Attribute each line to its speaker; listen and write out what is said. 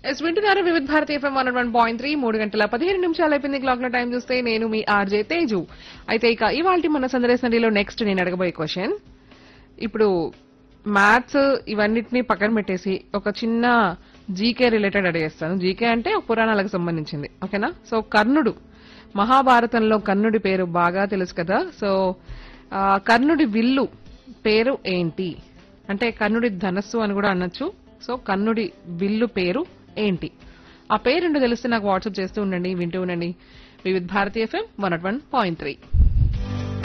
Speaker 1: yes వింటున్నారు Vividh Bharati FM one one point three మూడు గంటల పదిహేను నిమిషాలు అయిపోయింది క్లాక్ లో టైం చూస్తే నేను మీ ఆర్జే తేజు అయితే ఇక ఇవాళ మన సందర్శనలో నెక్స్ట్ నేను అడగబోయే క్వశ్చన్ ఇప్పుడు మ్యాథ్స్ ఇవన్నిటిని పక్కన పెట్టేసి ఒక చిన్న జీకే రిలేటెడ్ అడిగేస్తాను జీకే అంటే ఒక పురాణాలకు సంబంధించింది ఓకేనా సో కర్ణుడు మహాభారతంలో కర్ణుడి పేరు బాగా తెలుసు కదా సో ఆ, కర్ణుడి విల్లు పేరు ఏంటి అంటే కర్ణుడి ధనస్సు అని కూడా అనొచ్చు సో కర్ణుడి విల్లు పేరు ఏంటి ఆ పేరు తెలిస్తే నాకు వాట్సాప్ చేస్తూ ఉండండి వింటూ ఉండండి Vividh Bharati FM one one point three